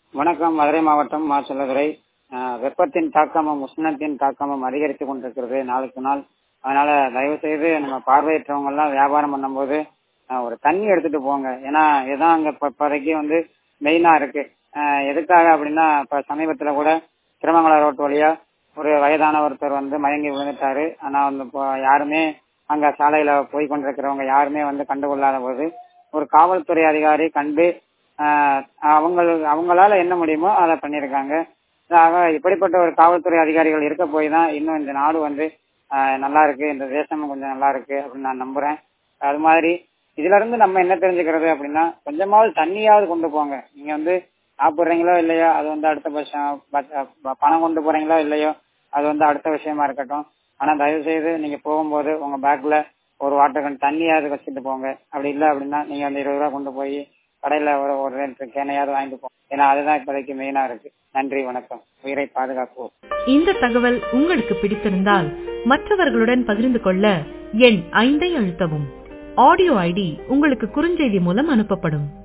வணக்கம் மதுரை மாவட்டம் மா செல்லதுரை அஹ், வெப்பத்தின் தாக்கமும் உஷ்ணத்தின் தாக்கமும் அதிகரித்து கொண்டிருக்கிறது நாளுக்கு நாள் அதனால தயவு செய்து நம்ம பார்வையற்றவங்க எல்லாம் வியாபாரம் பண்ணும்போது அஹ், ஒரு தண்ணி எடுத்துட்டு போங்க ஏன்னா இதான் அங்க இப்ப- இப்போதைக்கு வந்து மெயினா இருக்கு அஹ், எதுக்காக அப்படின்னா இப்ப சமீபத்துல கூட திருமங்கலம் ரோட்டு வழியா ஒரு வயதான ஒருத்தர் வந்து மயங்கி விழுந்துட்டாரு ஆனா வந்து இப்போ யாருமே அங்க சாலையில போய் கொண்டிருக்கிறவங்க யாருமே வந்து கண்டுகொள்ளாத போது ஒரு காவல்துறை அதிகாரி கண்டு ஆஹ் அவங்க அவங்களால என்ன முடியுமோ அதை பண்ணியிருக்காங்க ஆக இப்படிப்பட்ட ஒரு காவல்துறை அதிகாரிகள் இருக்க போய் தான் இன்னும் இந்த நாடு வந்து ஆஹ் நல்லா இருக்கு இந்த தேசமும் கொஞ்சம் நல்லா இருக்கு அப்படின்னு நான் நம்புறேன் அது மாதிரி இதுல இருந்து நம்ம என்ன தெரிஞ்சுக்கிறது அப்படின்னா கொஞ்சமாவது தண்ணியாவது கொண்டு போங்க நீங்க வந்து சாப்பிடுறீங்களோ இல்லையோ அது வந்து அடுத்த பட்சம் பட்- ப- பணம் கொண்டு போறீங்களோ இல்லையோ அது வந்து அடுத்த விஷயமா இருக்கட்டும் ஆனா தயவு செய்து நீங்க போகும்போது உங்க பேக்ல ஒரு வாட்டர் கேன் தண்ணியாவது வச்சுட்டு போங்க அப்படி இல்லை அப்படின்னா நீங்க அந்த இருபது ரூபா கொண்டு போய் கடையில ஒரு ஒரு ரெண்டு கேனையாவது வாங்கிட்டு போங்க ஏன்னா அதுதான் இப்போதைக்கு மெயினா இருக்கு நன்றி வணக்கம் உயிரை பாதுகாப்போம் இந்த தகவல் உங்களுக்கு பிடித்திருந்தால் மற்றவர்களுடன் பகிர்ந்து கொள்ள எண் ஐந்தை அழுத்தவும் ஆடியோ ஐடி உங்களுக்கு குறுஞ்செய்தி மூலம் அனுப்பப்படும்